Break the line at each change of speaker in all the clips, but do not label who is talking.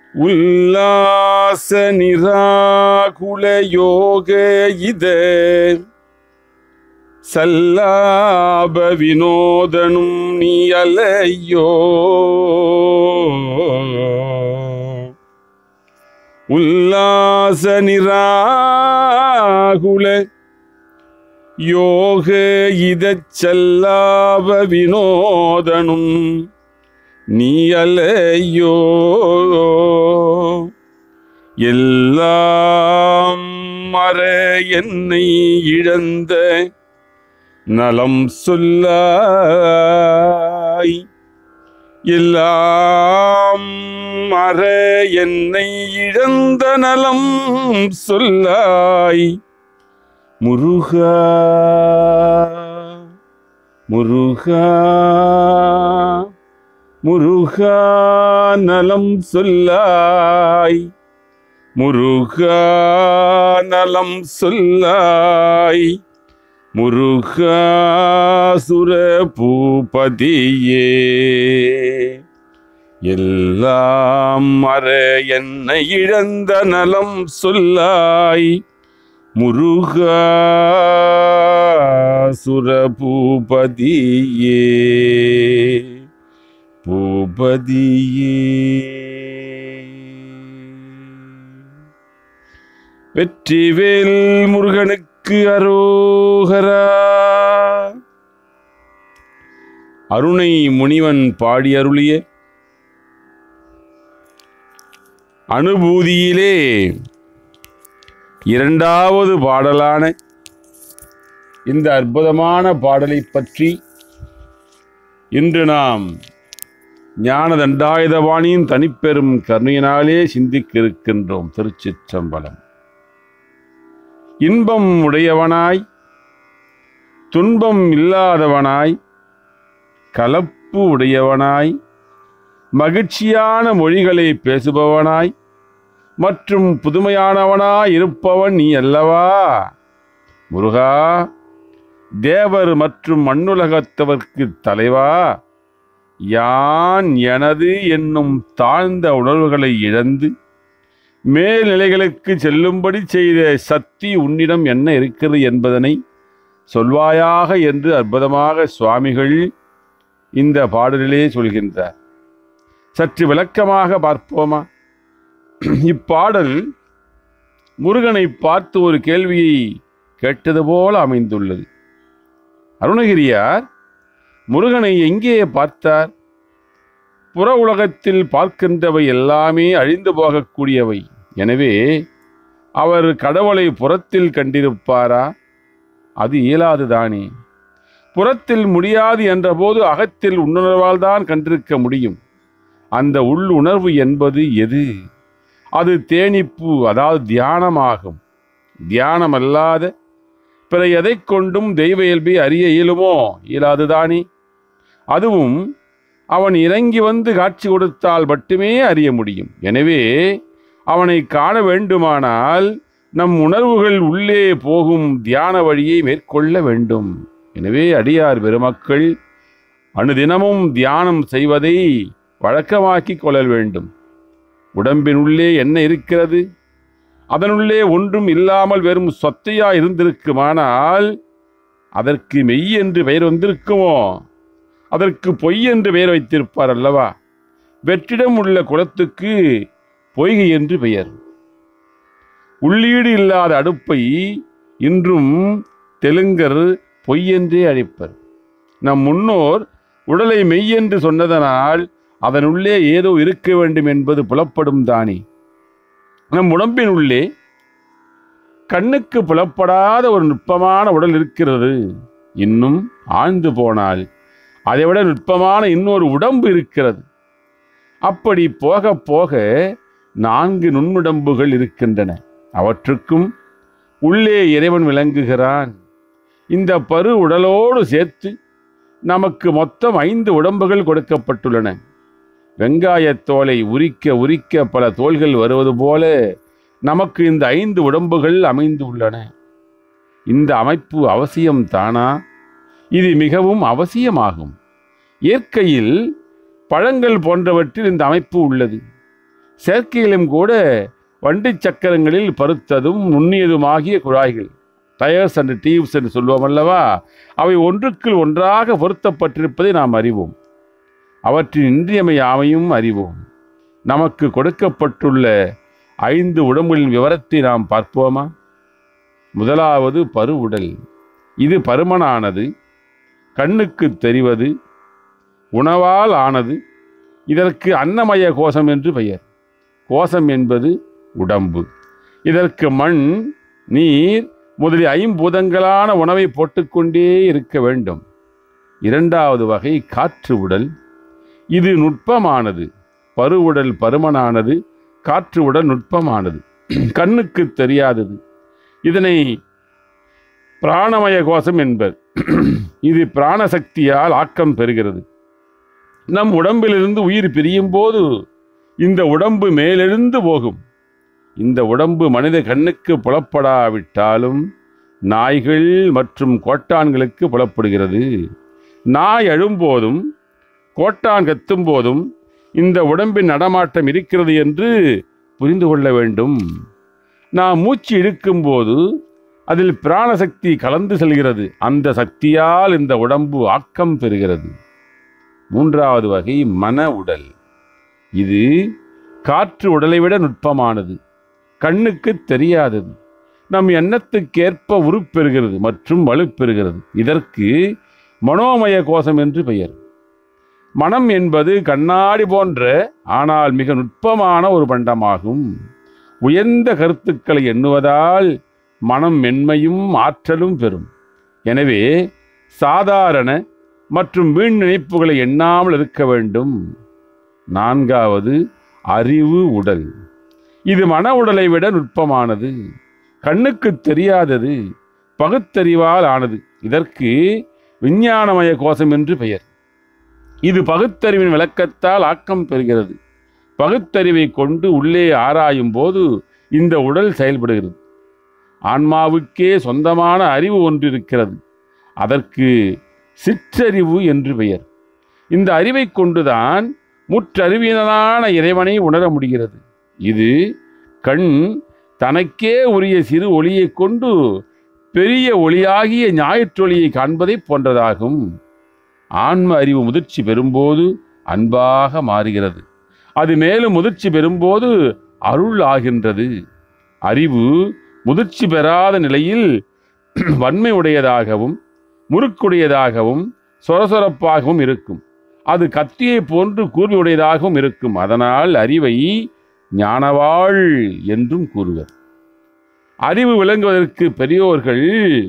உல்லாச நிராகுல யோக இத சல்லாப வினோதனும் நீ அலையோ உல்லாச நிராகுல யோக இதச் செல்லாப வினோதனும் நீ அலையோ எல்லாம் மற என்னை இழந்த நலம் சொல்லாய் எல்லாம் மற என்னை இழந்த நலம் சொல்லாய் முருகா முருகா முருகா நலம் சொல்லாய் முருகா நலம் சொல்லாய் முருகா சுர பூபதியே எல்லாம் மற என்னை இழந்த நலம் சொல்லாய் முருகா சுர பூபதியே பூபதியே வெற்றிவேல் முருகனுக்கு அரோகரா அருணை முனிவன் பாடி அருளிய அனுபூதியிலே இரண்டாவது பாடலான இந்த அற்புதமான பாடலை பற்றி இன்று நாம் ஞான தண்டாயுதபாணியின் தனிப்பெரும் கருணையினாலே சிந்திக்க இருக்கின்றோம் திருச்சிற்றம்பலம் இன்பம் உடையவனாய் துன்பம் இல்லாதவனாய் கலப்பு உடையவனாய் மகிழ்ச்சியான மொழிகளை பேசுபவனாய் மற்றும் புதுமையானவனாய் இருப்பவன் நீ அல்லவா முருகா தேவர் மற்றும் மண்ணுலகத்தவர்க்கு தலைவா யான் எனது என்னும் தாழ்ந்த உணர்வுகளை இழந்து மேல்நிலைகளுக்கு செல்லும்படி செய்த சக்தி உன்னிடம் என்ன இருக்கிறது என்பதனை சொல்வாயாக என்று அற்புதமாக சுவாமிகள் இந்த பாடலிலே சொல்கின்றார் சற்று விளக்கமாக பார்ப்போமா இப்பாடல் முருகனை பார்த்து ஒரு கேள்வியை கேட்டது போல அமைந்துள்ளது அருணகிரியார் முருகனை எங்கே பார்த்தார் புற உலகத்தில் பார்க்கின்றவை எல்லாமே அழிந்து போகக்கூடியவை எனவே அவர் கடவுளை புறத்தில் கண்டிருப்பாரா அது இயலாதுதானே புறத்தில் முடியாது என்றபோது அகத்தில் உள்ளுணர்வால் தான் கண்டிருக்க முடியும் அந்த உள்ளுணர்வு என்பது எது அது தேனிப்பு அதாவது தியானமாகும் தியானம் அல்லாத பிற எதை கொண்டும் தெய்வ இயல்பை அறிய இயலுமோ இயலாதுதானே அதுவும் அவன் இறங்கி வந்து காட்சி கொடுத்தால் மட்டுமே அறிய முடியும் எனவே அவனை காண வேண்டுமானால் நம் உணர்வுகள் உள்ளே போகும் தியான வழியை மேற்கொள்ள வேண்டும் எனவே அடியார் பெருமக்கள் அனுதினமும் தியானம் செய்வதை வழக்கமாக்கிக் கொள்ள வேண்டும் உடம்பின் உள்ளே என்ன இருக்கிறது அதனுள்ளே ஒன்றும் இல்லாமல் வெறும் சொத்தையா இருந்திருக்குமானால் அதற்கு மெய் என்று பெயர் வந்திருக்குமோ அதற்கு பொய் என்று பெயர் வைத்திருப்பார் அல்லவா வெற்றிடம் உள்ள குளத்துக்கு பொய்கை என்று பெயர் உள்ளீடு இல்லாத அடுப்பை இன்றும் தெலுங்கர் பொய் என்றே அழைப்பர் நம் முன்னோர் உடலை மெய் என்று சொன்னதனால் அதனுள்ளே ஏதோ இருக்க வேண்டும் என்பது புலப்படும் தானே நம் உடம்பின் உள்ளே கண்ணுக்கு புலப்படாத ஒரு நுட்பமான உடல் இருக்கிறது இன்னும் ஆழ்ந்து போனால் அதைவிட நுட்பமான இன்னொரு உடம்பு இருக்கிறது அப்படி போக போக நான்கு நுண்ணுடம்புகள் இருக்கின்றன அவற்றுக்கும் உள்ளே இறைவன் விளங்குகிறான் இந்த பரு உடலோடு சேர்த்து நமக்கு மொத்தம் ஐந்து உடம்புகள் கொடுக்கப்பட்டுள்ளன வெங்காயத் தோலை உரிக்க உரிக்க பல தோள்கள் வருவது போல நமக்கு இந்த ஐந்து உடம்புகள் அமைந்து உள்ளன இந்த அமைப்பு அவசியம் தானா இது மிகவும் அவசியமாகும் இயற்கையில் பழங்கள் போன்றவற்றில் இந்த அமைப்பு உள்ளது செயற்கையிலும் கூட வண்டி சக்கரங்களில் பருத்ததும் நுண்ணியதுமாகிய குழாய்கள் டயர்ஸ் அண்ட் டீவ்ஸ் என்று சொல்லுவோம் அல்லவா அவை ஒன்றுக்குள் ஒன்றாக பொருத்தப்பட்டிருப்பதை நாம் அறிவோம் அவற்றின் இன்றியமையாமையும் அறிவோம் நமக்கு கொடுக்கப்பட்டுள்ள ஐந்து உடம்புகளின் விவரத்தை நாம் பார்ப்போமா முதலாவது பருவுடல் இது பருமனானது கண்ணுக்கு தெரிவது உணவால் ஆனது இதற்கு அன்னமய கோஷம் என்று பெயர் கோஷம் என்பது உடம்பு இதற்கு மண் நீர் முதலிய ஐம்பூதங்களான உணவை போட்டுக்கொண்டே இருக்க வேண்டும் இரண்டாவது வகை காற்று உடல் இது நுட்பமானது பருவுடல் பருமனானது காற்று உடல் நுட்பமானது கண்ணுக்கு தெரியாதது இதனை பிராணமய கோஷம் என்பர் இது பிராணசக்தியால் ஆக்கம் பெறுகிறது நம் உடம்பிலிருந்து உயிர் பிரியும் போது இந்த உடம்பு மேலெழுந்து போகும் இந்த உடம்பு மனித கண்ணுக்கு புலப்படாவிட்டாலும் நாய்கள் மற்றும் கோட்டான்களுக்கு புலப்படுகிறது நாய் அழும்போதும் கோட்டான் கத்தும் போதும் இந்த உடம்பின் நடமாட்டம் இருக்கிறது என்று புரிந்து கொள்ள வேண்டும் நாம் மூச்சு இழுக்கும்போது அதில் பிராணசக்தி கலந்து செல்கிறது அந்த சக்தியால் இந்த உடம்பு ஆக்கம் பெறுகிறது மூன்றாவது வகை மன உடல் இது காற்று உடலை விட நுட்பமானது கண்ணுக்கு தெரியாதது நம் எண்ணத்துக்கேற்ப உருப்பெறுகிறது மற்றும் வலுப்பெறுகிறது இதற்கு மனோமய கோஷம் என்று பெயர் மனம் என்பது கண்ணாடி போன்ற ஆனால் மிக நுட்பமான ஒரு பண்டமாகும் உயர்ந்த கருத்துக்களை எண்ணுவதால் மனம் மென்மையும் ஆற்றலும் பெறும் எனவே சாதாரண மற்றும் வீண் நினைப்புகளை எண்ணாமல் இருக்க வேண்டும் நான்காவது அறிவு உடல் இது மன உடலை விட நுட்பமானது கண்ணுக்கு தெரியாதது பகுத்தறிவால் ஆனது இதற்கு விஞ்ஞானமய கோஷம் என்று பெயர் இது பகுத்தறிவின் விளக்கத்தால் ஆக்கம் பெறுகிறது பகுத்தறிவை கொண்டு உள்ளே ஆராயும் போது இந்த உடல் செயல்படுகிறது ஆன்மாவுக்கே சொந்தமான அறிவு ஒன்று இருக்கிறது அதற்கு சிற்றறிவு என்று பெயர் இந்த அறிவை கொண்டுதான் முற்றறிவியலான இறைவனை உணர முடிகிறது இது கண் தனக்கே உரிய சிறு ஒளியைக் கொண்டு பெரிய ஒளியாகிய ஞாயிற்றொளியை காண்பதைப் போன்றதாகும் ஆன்ம அறிவு முதிர்ச்சி பெறும்போது அன்பாக மாறுகிறது அது மேலும் முதிர்ச்சி பெறும்போது அருள் ஆகின்றது அறிவு முதிர்ச்சி பெறாத நிலையில் வன்மை உடையதாகவும் முறுக்குடையதாகவும் சொரசொரப்பாகவும் இருக்கும் அது கத்தியை போன்று கூர்மையுடையதாகவும் இருக்கும் அதனால் அறிவை ஞானவாள் என்றும் கூறுவர் அறிவு விளங்குவதற்கு பெரியோர்கள்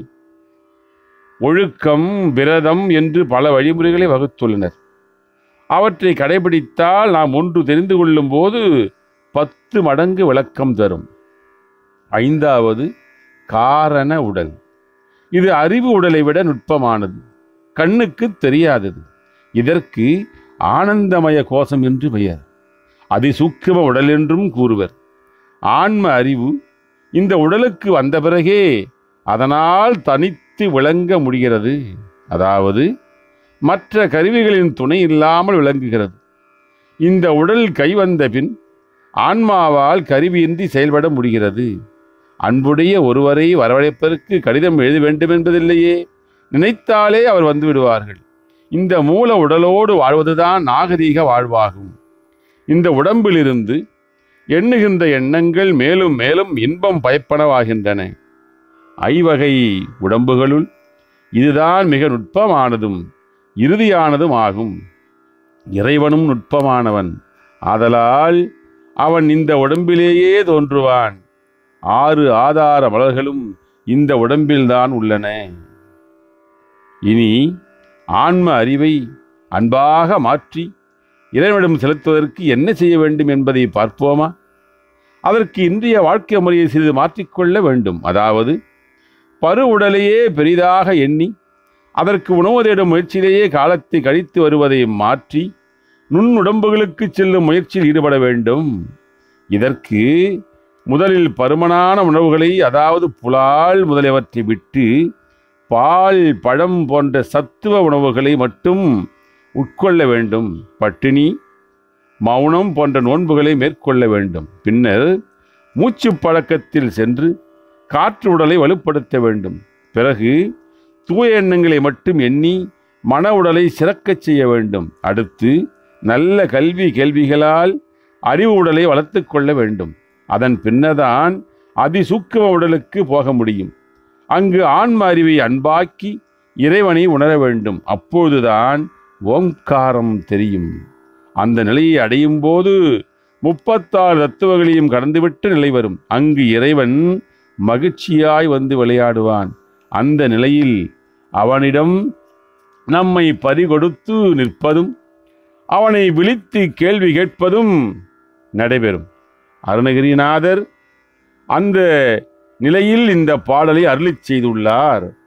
ஒழுக்கம் விரதம் என்று பல வழிமுறைகளை வகுத்துள்ளனர் அவற்றை கடைபிடித்தால் நாம் ஒன்று தெரிந்து கொள்ளும் போது பத்து மடங்கு விளக்கம் தரும் ஐந்தாவது காரண உடல் இது அறிவு உடலை விட நுட்பமானது கண்ணுக்கு தெரியாதது இதற்கு ஆனந்தமய கோஷம் என்று பெயர் அதிசூக்கும உடல் என்றும் கூறுவர் ஆன்ம அறிவு இந்த உடலுக்கு வந்த பிறகே அதனால் தனித்து விளங்க முடிகிறது அதாவது மற்ற கருவிகளின் துணை இல்லாமல் விளங்குகிறது இந்த உடல் கைவந்த பின் ஆன்மாவால் கருவியின்றி செயல்பட முடிகிறது அன்புடைய ஒருவரை வரவழைப்பதற்கு கடிதம் எழுத வேண்டும் என்பதில்லையே நினைத்தாலே அவர் வந்து விடுவார்கள் இந்த மூல உடலோடு வாழ்வதுதான் நாகரீக வாழ்வாகும் இந்த உடம்பிலிருந்து எண்ணுகின்ற எண்ணங்கள் மேலும் மேலும் இன்பம் பயப்பனவாகின்றன ஐவகை உடம்புகளுள் இதுதான் மிக நுட்பமானதும் இறுதியானதும் ஆகும் இறைவனும் நுட்பமானவன் ஆதலால் அவன் இந்த உடம்பிலேயே தோன்றுவான் ஆறு ஆதார மலர்களும் இந்த உடம்பில்தான் உள்ளன இனி ஆன்ம அறிவை அன்பாக மாற்றி இறைவனிடம் செலுத்துவதற்கு என்ன செய்ய வேண்டும் என்பதை பார்ப்போமா அதற்கு இன்றைய வாழ்க்கை முறையை சிறிது மாற்றிக்கொள்ள வேண்டும் அதாவது பரு உடலையே பெரிதாக எண்ணி அதற்கு உணவு தேடும் முயற்சியிலேயே காலத்தை கழித்து வருவதை மாற்றி நுண்ணுடம்புகளுக்கு செல்லும் முயற்சியில் ஈடுபட வேண்டும் இதற்கு முதலில் பருமனான உணவுகளை அதாவது புலால் முதலியவற்றை விட்டு பால் பழம் போன்ற சத்துவ உணவுகளை மட்டும் உட்கொள்ள வேண்டும் பட்டினி மௌனம் போன்ற நோன்புகளை மேற்கொள்ள வேண்டும் பின்னர் மூச்சு பழக்கத்தில் சென்று காற்று உடலை வலுப்படுத்த வேண்டும் பிறகு தூய எண்ணங்களை மட்டும் எண்ணி மன உடலை சிறக்கச் செய்ய வேண்டும் அடுத்து நல்ல கல்வி கேள்விகளால் அறிவு உடலை வளர்த்து கொள்ள வேண்டும் அதன் பின்னதான் அதிசூக்கும உடலுக்கு போக முடியும் அங்கு ஆன்ம அறிவை அன்பாக்கி இறைவனை உணர வேண்டும் அப்பொழுதுதான் ஓங்காரம் தெரியும் அந்த நிலையை அடையும் போது முப்பத்தாறு தத்துவங்களையும் கடந்துவிட்ட நிலை வரும் அங்கு இறைவன் மகிழ்ச்சியாய் வந்து விளையாடுவான் அந்த நிலையில் அவனிடம் நம்மை பறிகொடுத்து நிற்பதும் அவனை விழித்து கேள்வி கேட்பதும் நடைபெறும் அருணகிரிநாதர் அந்த நிலையில் இந்த பாடலை அருளிச் செய்துள்ளார்